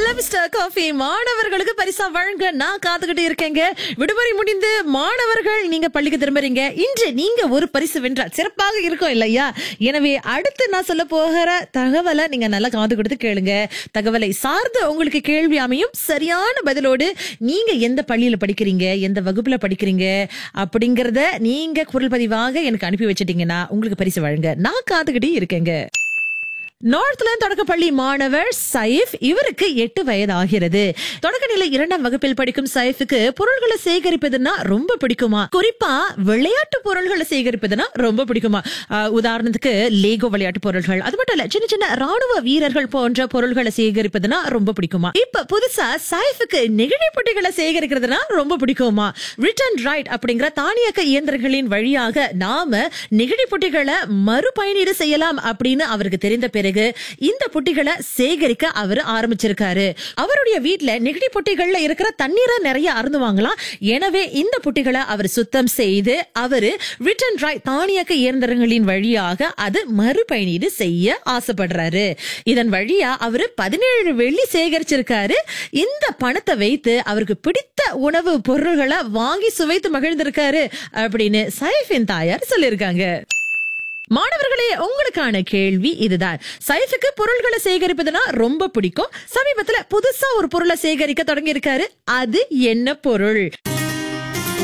seven star coffee மாணவர்களுக்கு பரிசா வழங்க நான் காத்துக்கிட்டு இருக்கேங்க விடுமுறை முடிந்து மாணவர்கள் நீங்க பள்ளிக்கு திரும்புறீங்க இன்று நீங்க ஒரு பரிசு வென்றால் சிறப்பாக இருக்கும் இல்லையா எனவே அடுத்து நான் சொல்ல போகிற தகவலை நீங்க நல்லா காது கொடுத்து கேளுங்க தகவலை சார்ந்து உங்களுக்கு கேள்வி அமையும் சரியான பதிலோடு நீங்க எந்த பள்ளியில படிக்கிறீங்க எந்த வகுப்புல படிக்கிறீங்க அப்படிங்கறத நீங்க குரல் பதிவாக எனக்கு அனுப்பி வச்சிட்டீங்கன்னா உங்களுக்கு பரிசு வழங்க நான் காத்துக்கிட்டே இருக்கேங்க நார்த்லேண்ட் தொடக்கப்பள்ளி மாணவர் சைஃப் இவருக்கு எட்டு வயது ஆகிறது தொடக்கநிலை இரண்டாம் வகுப்பில் படிக்கும் சைஃபுக்கு பொருள்களை சேகரிப்பதுன்னா ரொம்ப பிடிக்குமா குறிப்பா விளையாட்டு பொருள்களை சேகரிப்பதுன்னா ரொம்ப பிடிக்குமா ஆஹ், உதாரணத்துக்கு லேகோ விளையாட்டு பொருள்கள் அது மட்டும் இல்ல சின்ன சின்ன ராணுவ வீரர்கள் போன்ற பொருள்களை சேகரிப்பதுன்னா ரொம்ப பிடிக்குமா இப்ப புதுசா சைஃபுக்கு நெகிழி பொட்டிகளை சேகரிக்கிறதுனா ரொம்ப பிடிக்குமா ரிட்டன் ரைட் அப்படிங்கிற தானியக்க இயந்திரங்களின் வழியாக நாம நெகிழி பொட்டிகளை மறுபயனீடு செய்யலாம் அப்படின்னு அவருக்கு தெரிந்த பிறகு இந்த பொட்டிகளை சேகரிக்க அவர் ஆரம்பிச்சிருக்காரு அவருடைய வீட்ல நெகிழி பொட்டிகள்ல இருக்கிற தண்ணீரை நிறைய அருந்துவாங்களாம் எனவே இந்த பொட்டிகளை அவர் சுத்தம் செய்து அவரு ரிட்டன் ரைட் தானியக்க இயந்திரங்களின் வழியாக அது மறுபயனீடு செய்ய ஆசைப்படுறாரு இதன் வழியா அவரு பதினேழு வெள்ளி சேகரிச்சிருக்காரு இந்த பணத்தை வைத்து அவருக்கு பிடித்த உணவு பொருள்களை வாங்கி சுவைத்து மகிழ்ந்திருக்காரு அப்படின்னு சைஃபின் தாயார் சொல்லியிருக்காங்க மாணவர்களே உங்களுக்கான கேள்வி இதுதான் சைஃபுக்கு பொருள்களை சேகரிப்பதுனா ரொம்ப பிடிக்கும் சமீபத்துல புதுசா ஒரு பொருளை சேகரிக்க தொடங்கி இருக்காரு அது என்ன பொருள்